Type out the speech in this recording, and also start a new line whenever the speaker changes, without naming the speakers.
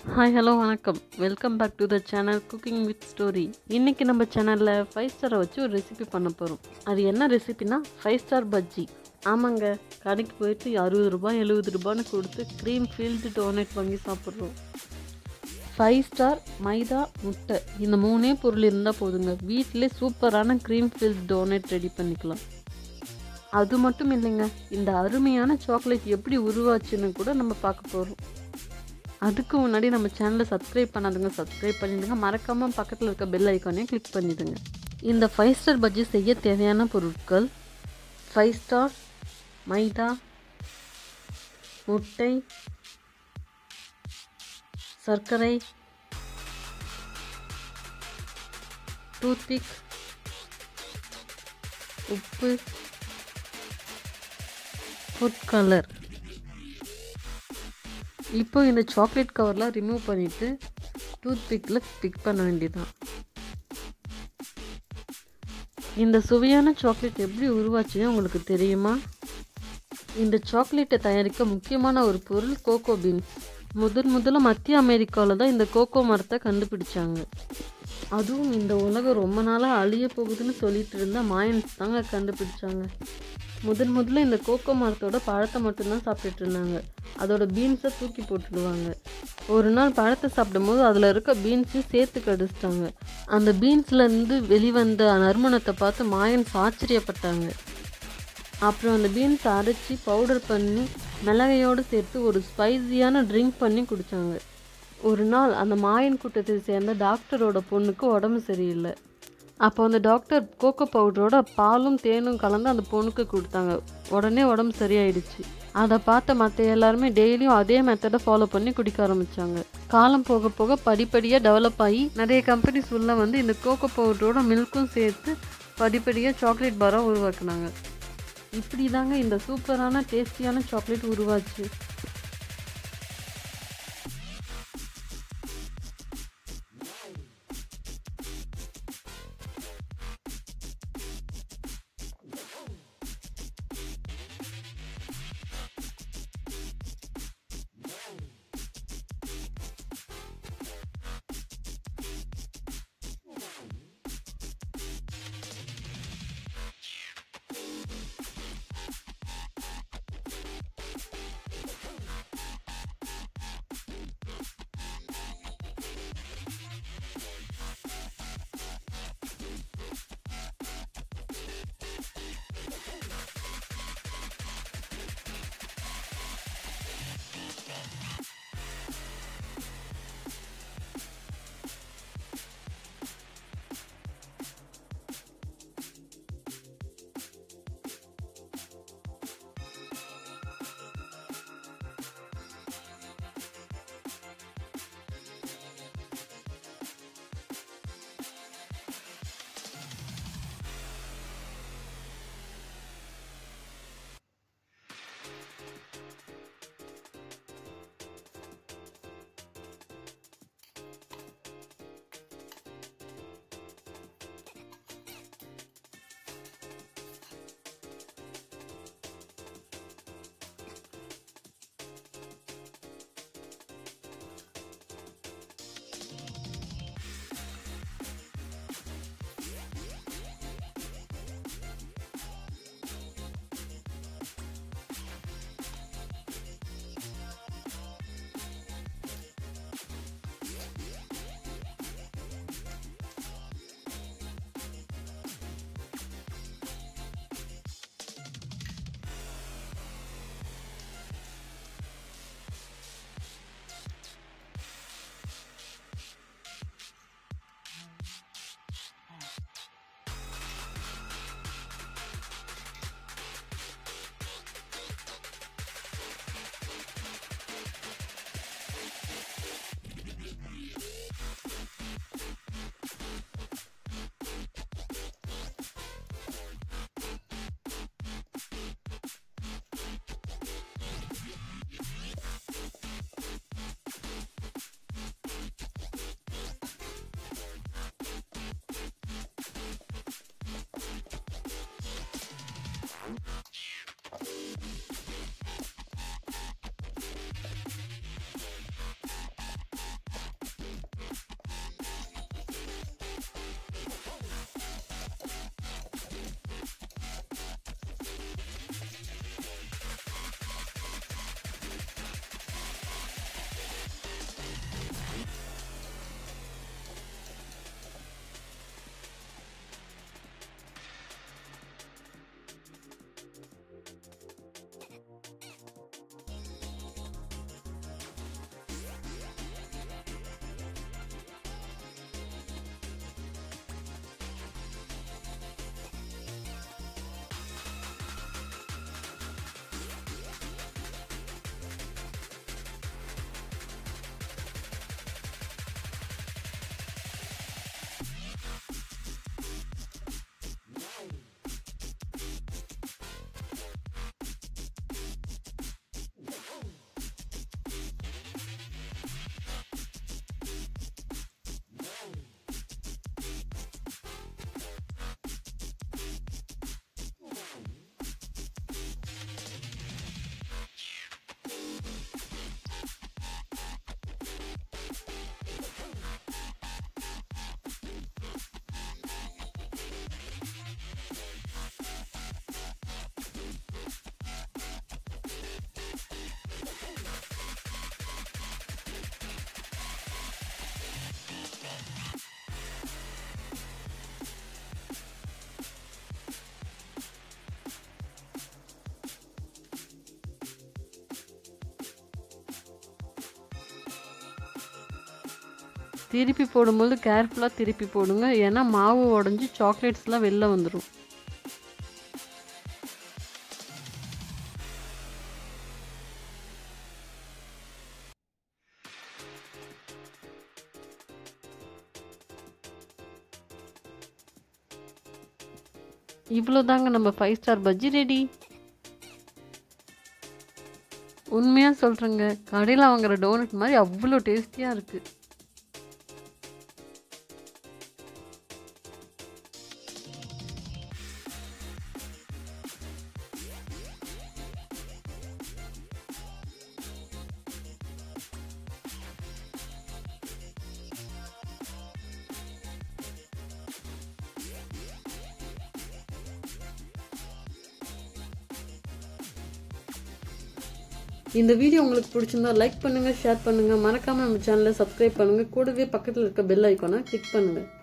hi hello வணக்கம் welcome back to the channel cooking with story இன்றைக்கி நம்ம சேனலில் ஃபைவ் ஸ்டாரை வச்சு ஒரு ரெசிபி பண்ண போகிறோம் அது என்ன ரெசிபினா ஃபைவ் ஸ்டார் பஜ்ஜி ஆமாங்க கடைக்கு போயிட்டு அறுபது ரூபாய் எழுபது ரூபான்னு கொடுத்து க்ரீம் ஃபீல்டு டோனட் வாங்கி சாப்பிட்றோம் ஃபைவ் ஸ்டார் மைதா முட்டை இந்த மூணே பொருள் இருந்தால் போதுங்க வீட்டிலே சூப்பரான க்ரீம் ஃபீல்டு டோனட் ரெடி பண்ணிக்கலாம் அது மட்டும் இல்லைங்க இந்த அருமையான சாக்லேட் எப்படி உருவாச்சுன்னு கூட நம்ம பார்க்க போகிறோம் அதுக்கு முன்னாடி நம்ம சேனலை சப்ஸ்கிரைப் பண்ணாதுங்க சப்ஸ்கிரைப் பண்ணிடுங்க மறக்காமல் பக்கத்தில் இருக்க பெல் ஐக்கானையும் கிளிக் பண்ணிடுங்க இந்த ஃபைவ் ஸ்டார் பஜ்ஜி செய்ய தேவையான பொருட்கள் ஃபைவ் ஸ்டார் மைதா முட்டை சர்க்கரை டூத்பிக் உப்பு ஃபுட் கலர் இப்போ இந்த சாக்லேட் கவர்லாம் ரிமூவ் பண்ணிவிட்டு டூத் பிக்கில் பிக் பண்ண வேண்டியதான் இந்த சுவையான சாக்லேட் எப்படி உருவாச்சுன்னு உங்களுக்கு தெரியுமா இந்த சாக்லேட்டை தயாரிக்க முக்கியமான ஒரு பொருள் கோகோ பீன்ஸ் முதன் முதல்ல மத்திய அமெரிக்காவில் தான் இந்த கோகோ மரத்தை கண்டுபிடிச்சாங்க அதுவும் இந்த உலகம் ரொம்ப நாளாக அழிய போகுதுன்னு சொல்லிட்டு இருந்த மாயன்ஸ் தாங்க கண்டுபிடிச்சாங்க முதன் முதல்ல இந்த கோகோ மரத்தோட பழத்தை மட்டும்தான் சாப்பிட்டுட்டு இருந்தாங்க அதோட பீன்ஸை தூக்கி போட்டுடுவாங்க ஒரு நாள் பழத்தை சாப்பிடும்போது அதில் இருக்க பீன்ஸையும் சேர்த்து கடிச்சிட்டாங்க அந்த பீன்ஸ்லேருந்து வெளிவந்த நறுமணத்தை பார்த்து மாயன்ஸ் ஆச்சரியப்பட்டாங்க அப்புறம் அந்த பீன்ஸ் அரைச்சி பவுடர் பண்ணி மிளகையோடு சேர்த்து ஒரு ஸ்பைசியான ட்ரிங்க் பண்ணி குடித்தாங்க ஒரு நாள் அந்த மாயன் கூட்டத்தை சேர்ந்த டாக்டரோட பொண்ணுக்கு உடம்பு சரியில்லை அப்போ அந்த டாக்டர் கோகோ பவுடரோட பாலும் தேனும் கலந்து அந்த பொண்ணுக்கு கொடுத்தாங்க உடனே உடம்பு சரியாயிடுச்சு அதை பார்த்த மற்ற எல்லாருமே டெய்லியும் அதே மெத்தடை ஃபாலோ பண்ணி குடிக்க ஆரம்பித்தாங்க காலம் போக போக படிப்படியாக டெவலப் ஆகி நிறைய கம்பெனிஸ் உள்ள வந்து இந்த கோகோ பவுடரோட மில்க்கும் சேர்த்து படிப்படியாக சாக்லேட் பாராக உருவாக்குனாங்க இப்படி தாங்க இந்த சூப்பரான டேஸ்டியான சாக்லேட் உருவாச்சு திருப்பி போடும்போது கேர்ஃபுல்லாக திருப்பி போடுங்க ஏன்னா மாவு உடஞ்சி சாக்லேட்ஸ்லாம் வெளில வந்துடும் இவ்வளோதாங்க நம்ம ஃபைவ் ஸ்டார் பஜ்ஜி ரெடி உண்மையாக சொல்கிறேங்க கடையில் வாங்குற டோனட் மாதிரி அவ்வளோ டேஸ்டியாக இருக்குது இந்த வீடியோ உங்களுக்கு பிடிச்சிருந்தா லைக் பண்ணுங்கள் ஷேர் பண்ணுங்கள் மறக்காமல் நம்ம சேனலை சப்ஸ்கிரைப் பண்ணுங்கள் கூடவே பக்கத்தில் இருக்க பெல் ஐக்கானை கிளிக் பண்ணுங்கள்